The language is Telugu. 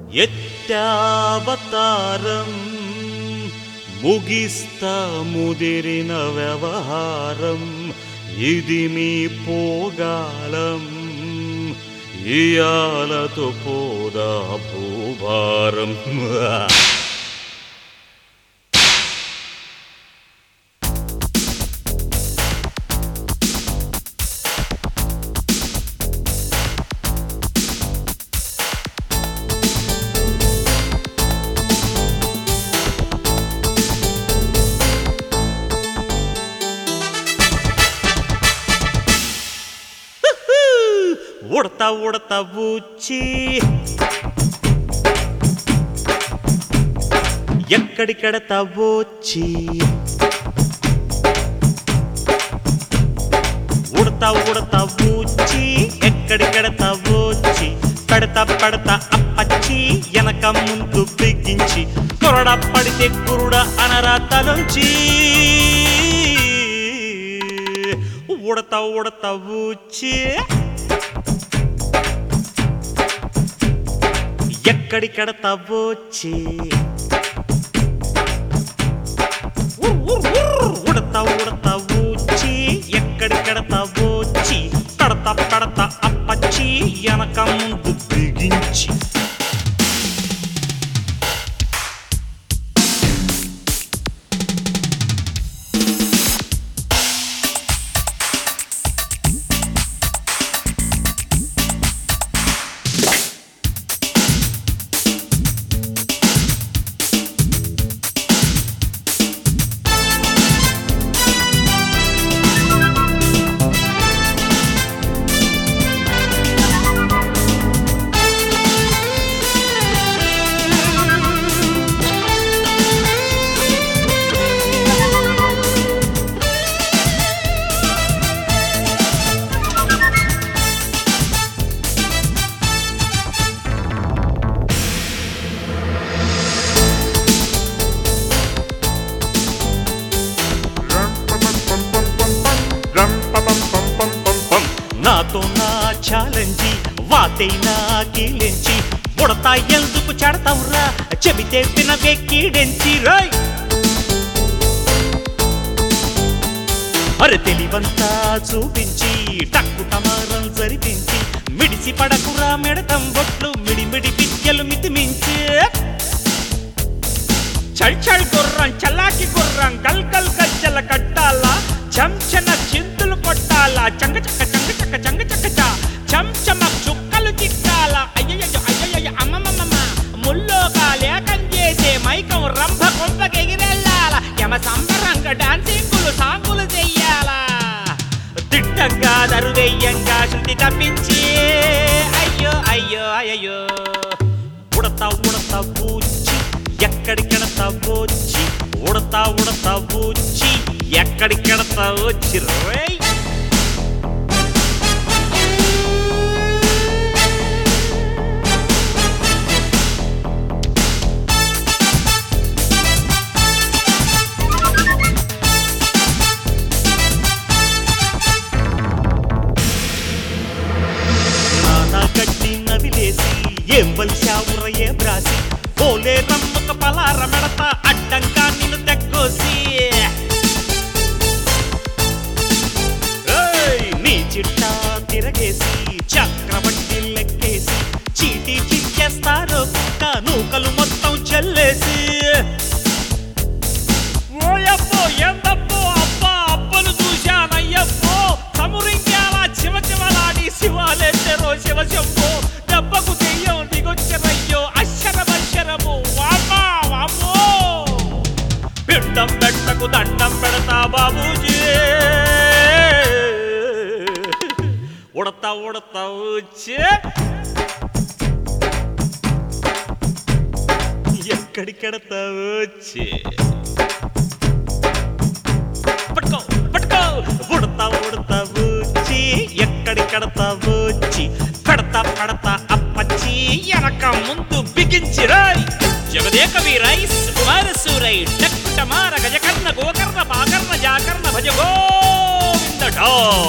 ఎత్తావతారం ముగిస్తా ముదిరిన వ్యవహారం ఇది మీ పోగాలం ఇయాలతో పోదా భూభారం ఉడతా ఉడతా ఊచి ఎక్కడికెడతా వచ్చి ఉడతా ఉడతా ఊచి ఎక్కడికెడతా వచ్చి పెడతా పెడతా అప్పచ్చి వెనక ముందు బిగించి కొరడ పడితే కురుడ అనరా తలంచి ఉడతా ఉడతా ఊచి ఎక్కడికెడతా వచ్చి ఉడతా ఉడతా ఊచి ఎక్కడికెడతా వచ్చి పడతా పడతా అప్పచ్చి వెనక ముందు బిగించి నాతో నా ఛాలెంజి వాతైనా కీలించి ఉడతా ఎందుకు చెడతావురా చెబితే వినవే కీడెంచి రాయ్ అరే తెలివంతా చూపించి టక్కు టమారం జరిపించి మిడిసి పడకురా మెడతం బొట్లు మిడిమిడి పిచ్చలు మితిమించి చల్ చల్ గుర్రం చల్లాకి గుర్రం గల్ గల్ గజ్జల కట్టాలా చెంచన చింతులు కొట్టాలా చంగ చక్క చంగ చక్క చంగ చక్క చా చెంచమ చుక్కలు చిక్కాల అయ్యయ్యో అయ్యయ్యో అమ్మమ్మమ్మ ముల్లోగా లేకం చేసే మైకం రంభ కొంపకెగిరెళ్ళాల యమ సంబరంగా డాన్సింగులు సాంగులు చెయ్యాలా తిట్టంగా దరుదెయ్యంగా శృతి తప్పించి అయ్యో అయ్యో అయ్యో ఉడతా ఉడతా బూచి ఎక్కడికెడతా వచ్చి ఉడతా ఉడతా బూచి ఎక్కడికెడతా వచ్చి రేయ్ నానా గట్టి నదిలేసి ఏం వలిశావుర ఏ బ్రాసి పోలే రమ్మక పలార మెడత అడ్డంగా నిన్ను తెగ్గోసి ఏయ్, నీ చిట్టా తిరగేసి చక్రవడ్డీ లెక్కేసి చీటీ చించేస్తారు కుక్క నూకలు మొత్తం చెల్లేసి ఓయబ్బో ఎందబ్బో అబ్బా అబ్బలు చూశానయ్యబ్బో సమురింగాల చివ చివలాడి శివాలెట్టరో శివ శంభో దెబ్బకు దెయ్యం దిగొచ్చరయ్యో అక్షరమక్షరము వామ్మా వామ్మో పిండం పెట్టకు దండం పెడతా బాబూజీ ఉడతా ఉడతా వచ్చే ఎక్కడికెడతా వచ్చే పట్టుకో పట్టుకో ఉడతా ఉడతా వచ్చి ఎక్కడికెడతా వచ్చి పెడతా పెడతా అప్పచ్చి వెనక ముందు బిగించి రాయ్ జగదేక వీరై సుకుమార సూరై డక్కుట మార గజకర్ణ గోకర్ణ పాకర్ణ జాకర్ణ భజ గోవింద ఢో